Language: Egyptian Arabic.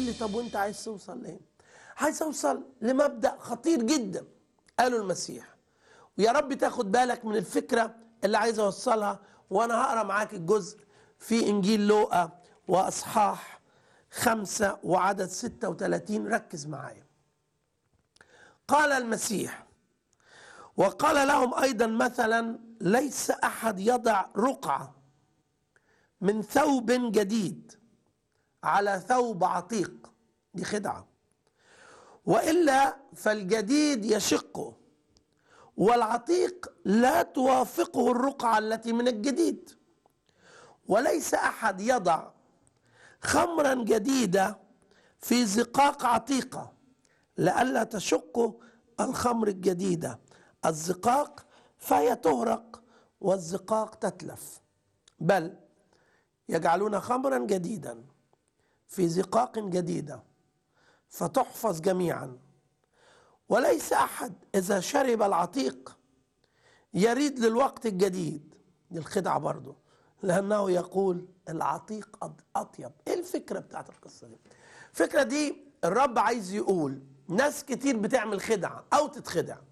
لي طب وانت عايز توصل لايه عايز اوصل لمبدا خطير جدا قاله المسيح ويا رب تاخد بالك من الفكره اللي عايز اوصلها وانا هقرا معاك الجزء في انجيل لوقا واصحاح خمسة وعدد ستة وثلاثين ركز معايا قال المسيح وقال لهم ايضا مثلا ليس احد يضع رقعه من ثوب جديد على ثوب عتيق دي خدعه والا فالجديد يشقه والعتيق لا توافقه الرقعه التي من الجديد وليس احد يضع خمرا جديده في زقاق عتيقه لئلا تشق الخمر الجديده الزقاق فهي تهرق والزقاق تتلف بل يجعلون خمرا جديدا في زقاق جديده فتحفظ جميعا وليس احد اذا شرب العتيق يريد للوقت الجديد دي الخدعه برضه لانه يقول العتيق اطيب ايه الفكره بتاعت القصه دي الفكره دي الرب عايز يقول ناس كتير بتعمل خدعه او تتخدع